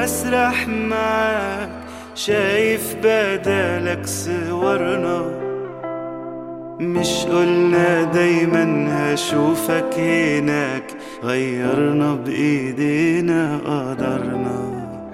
وبسرح معاك شايف بدالك صورنا مش قلنا دايما هشوفك هناك غيرنا بإيدينا قدرنا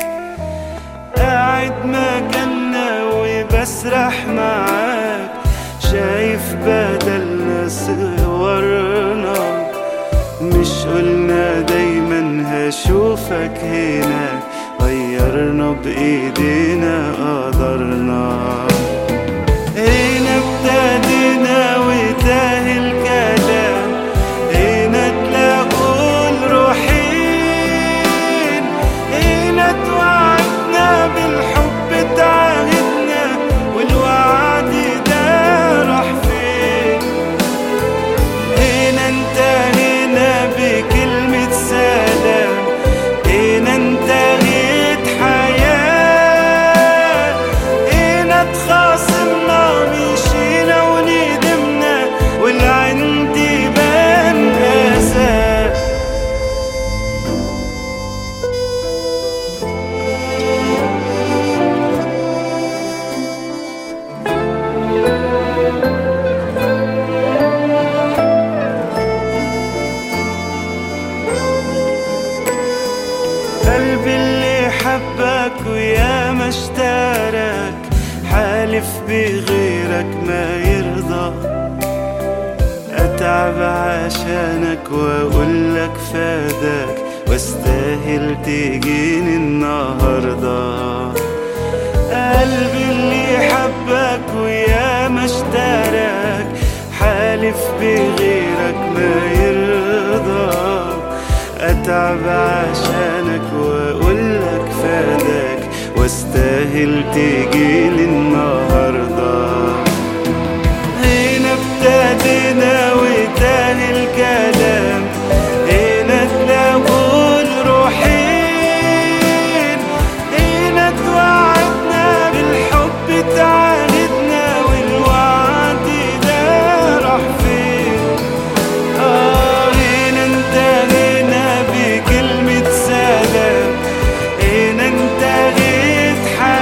قاعد مكاننا وبسرح معاك شايف بدلنا صورنا مش قلنا دايما هشوفك هناك غيرنا بإيدينا قدرنا هنا ابتدينا وتاه الكلام هنا تلاقوا الروحين هنا توعدنا بالحب تعاهدنا والوعد ده راح فين هنا انتهينا بكلمة سلام هنا انتهت حياة هنا اتخاصمنا مشينا وندمنا والعند بان أسى قلبي اللي حبك ويا ما اشترك حالف بغيرك ما يرضى اتعب عشانك واقول لك فادك واستاهل تجيني النهارده قلبي اللي حبك ويا ما اشترك حالف بغيرك ما يرضى اتعب عشانك واقول لك فادك واستاهل تجيلي النهارده هنا ابتدينا وتاني الكلام هنا تلاقوا الروحين هنا توعدنا بالحب تعاندنا والوعد ده راح فين آه هنا انتهينا بكلمة سلام هنا انتهت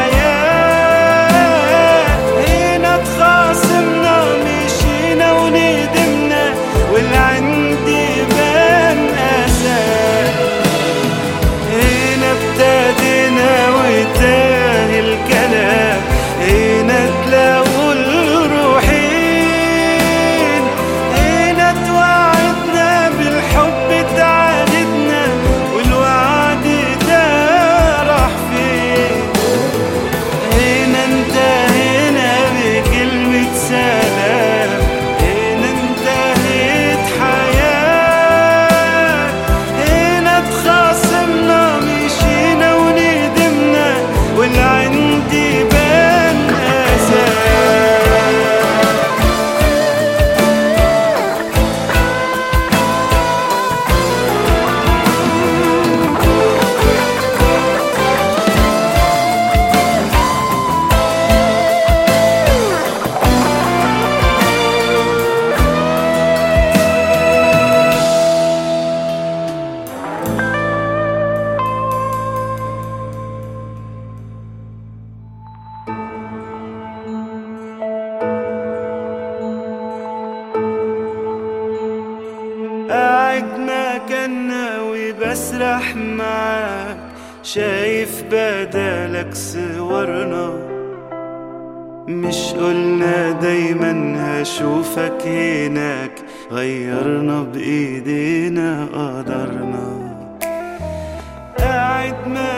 حياة هنا اتخاصمنا مشينا وندمنا والعندي بان أسى هنا ابتدينا وتاه الكلام هنا تلاقوا الروحين هنا توعدنا بالحب تعاندنا والوعد ده راح فين هنا انتهينا بكلمة سلام هنا انتهت حياة هنا اتخاصمنا مشينا وندمنا والعندي بان أسى قاعد مكاننا وبسرح معاك شايف بدالك صورنا مش قلنا دايما هشوفك هناك غيرنا بإيدينا قدرنا قاعد ما